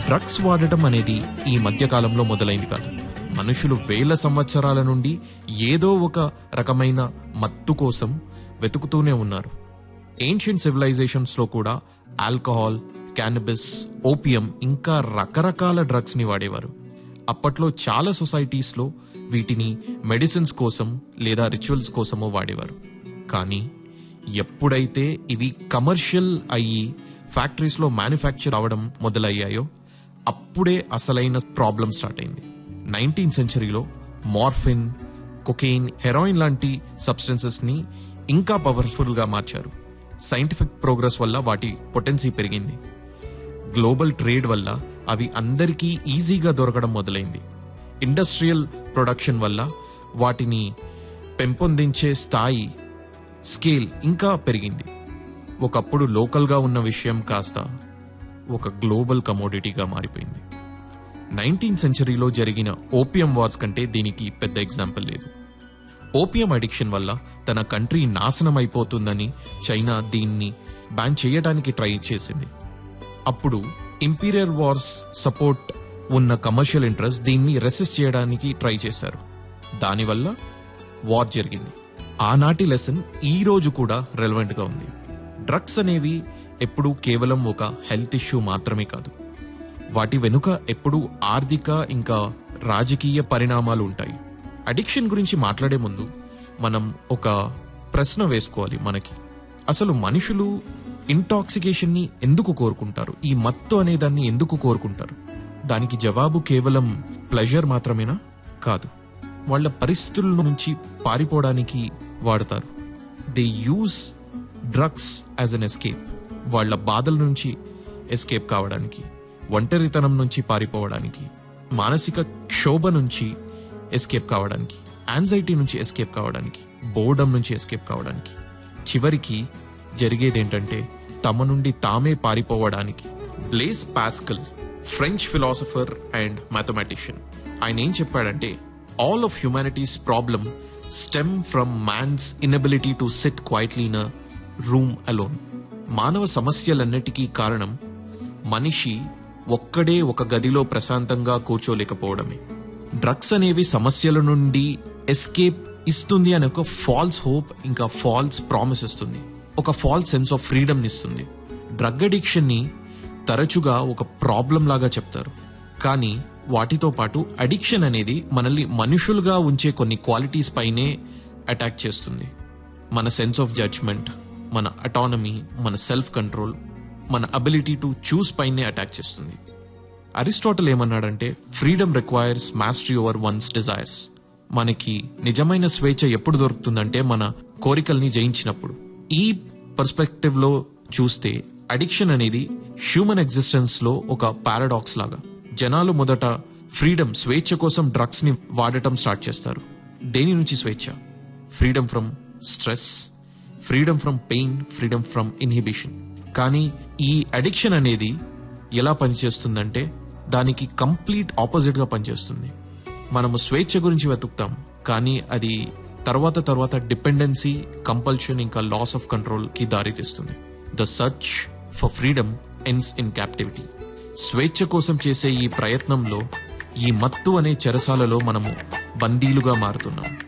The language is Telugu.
డ్రగ్స్ వాడటం అనేది ఈ మధ్య కాలంలో మొదలైంది కాదు మనుషులు వేల సంవత్సరాల నుండి ఏదో ఒక రకమైన మత్తు కోసం వెతుకుతూనే ఉన్నారు ఏన్షియంట్ సివిలైజేషన్స్ లో కూడా ఆల్కహాల్ క్యానబిస్ ఓపియం ఇంకా రకరకాల డ్రగ్స్ ని వాడేవారు అప్పట్లో చాలా సొసైటీస్ లో వీటిని మెడిసిన్స్ కోసం లేదా రిచువల్స్ కోసమో వాడేవారు కానీ ఎప్పుడైతే ఇవి కమర్షియల్ అయ్యి ఫ్యాక్టరీస్ లో మ్యానుఫ్యాక్చర్ అవడం మొదలయ్యాయో అప్పుడే అసలైన ప్రాబ్లం స్టార్ట్ అయింది నైన్టీన్ సెంచరీలో మార్ఫిన్ కొకెయిన్ హెరాయిన్ లాంటి సబ్స్టెన్సెస్ ని ఇంకా పవర్ఫుల్ గా మార్చారు సైంటిఫిక్ ప్రోగ్రెస్ వల్ల వాటి పొటెన్సీ పెరిగింది గ్లోబల్ ట్రేడ్ వల్ల అవి అందరికీ ఈజీగా దొరకడం మొదలైంది ఇండస్ట్రియల్ ప్రొడక్షన్ వల్ల వాటిని పెంపొందించే స్థాయి స్కేల్ ఇంకా పెరిగింది ఒకప్పుడు లోకల్గా ఉన్న విషయం కాస్త ఒక గ్లోబల్ కమోడిటీగా మారిపోయింది నైన్టీన్ సెంచరీలో జరిగిన ఓపియం వార్స్ కంటే దీనికి పెద్ద ఎగ్జాంపుల్ లేదు ఓపియం అడిక్షన్ వల్ల తన కంట్రీ నాశనం అయిపోతుందని చైనా దీన్ని బ్యాన్ చేయడానికి ట్రై చేసింది అప్పుడు ఇంపీరియల్ వార్స్ సపోర్ట్ ఉన్న కమర్షియల్ ఇంట్రెస్ట్ దీన్ని రెసిస్ట్ చేయడానికి ట్రై చేశారు దానివల్ల వార్ జరిగింది ఆనాటి లెసన్ ఈ రోజు కూడా రెలవెంట్ గా ఉంది డ్రగ్స్ అనేవి ఎప్పుడూ కేవలం ఒక హెల్త్ ఇష్యూ మాత్రమే కాదు వాటి వెనుక ఎప్పుడూ ఆర్థిక ఇంకా రాజకీయ పరిణామాలు ఉంటాయి అడిక్షన్ గురించి మాట్లాడే ముందు మనం ఒక ప్రశ్న వేసుకోవాలి మనకి అసలు మనుషులు ఇంటాక్సికేషన్ ని ఎందుకు కోరుకుంటారు ఈ మత్తు అనే దాన్ని ఎందుకు కోరుకుంటారు దానికి జవాబు కేవలం ప్లెజర్ మాత్రమేనా కాదు వాళ్ళ పరిస్థితుల నుంచి పారిపోవడానికి వాడతారు they use drugs as an escape వాళ్ళ బాధల నుంచి ఎస్కేప్ కావడానికి ఒంటరితనం నుంచి పారిపోవడానికి మానసిక క్షోభ నుంచి ఎస్కేప్ కావడానికి యాంగ్జైటీ నుంచి ఎస్కేప్ కావడానికి బోర్డం నుంచి ఎస్కేప్ కావడానికి చివరికి జరిగేదేంటంటే తమ నుండి తామే పారిపోవడానికి Blaise Pascal French philosopher and mathematician ఆయన ఏం చెప్పాడంటే all of humanity's problem stem from man's inability to sit quietly in room alone మానవ సమస్యలన్నిటికీ కారణం మనిషి ఒక్కడే ఒక గదిలో ప్రశాంతంగా కూర్చోలేకపోవడమే డ్రగ్స్ అనేవి సమస్యల నుండి ఎస్కేప్ ఇస్తుంది అనే ఒక ఫాల్స్ హోప్ ఇంకా ఫాల్స్ ప్రామిస్ ఇస్తుంది ఒక ఫాల్స్ సెన్స్ ఆఫ్ ఫ్రీడమ్ ఇస్తుంది డ్రగ్ అడిక్షన్ ని తరచుగా ఒక ప్రాబ్లం లాగా చెప్తారు కానీ వాటితో పాటు అడిక్షన్ అనేది మనల్ని మనుషులుగా ఉంచే కొన్ని క్వాలిటీస్ పైనే అటాక్ చేస్తుంది మన సెన్స్ ఆఫ్ జడ్జ్మెంట్ మన అటానమీ మన సెల్ఫ్ కంట్రోల్ మన అబిలిటీ టు చూస్ పైనే అటాక్ చేస్తుంది అరిస్టాటల్ ఏమన్నాడంటే freedom requires mastery over one's desires మనకి నిజమైన స్వేచ్ఛ ఎప్పుడు దొరుకుతుందంటే మన కోరికల్ని జయించినప్పుడు ఈ పర్స్పెక్టివ్ లో చూస్తే అడిక్షన్ అనేది హ్యూమన్ ఎగ్జిస్టెన్స్ లో ఒక పారాడాక్స్ లాగా జనాలు మొదట ఫ్రీడమ్ స్వేచ్ఛ కోసం డ్రగ్స్ ని వాడటం స్టార్ట్ చేస్తారు దేని నుంచి స్వేచ్ఛ freedom from stress freedom from pain freedom from inhibition కానీ ఈ అడిక్షన్ అనేది ఎలా పనిచేస్తుందంటే దానికి కంప్లీట్ ఆపోజిట్ గా పనిచేస్తుంది మనము స్వేచ్ఛ గురించి వెతుకుతాం కానీ అది తర్వాత తర్వాత డిపెండెన్సీ కంపల్షన్ ఇంకా లాస్ ఆఫ్ కంట్రోల్ కి దారితీస్తుంది the search for freedom ends in captivity స్వేచ్ఛ కోసం చేసే ఈ ప్రయత్నంలో ఈ మత్తు అనే చెరసాలలో మనము బందీలుగా మారుతున్నాం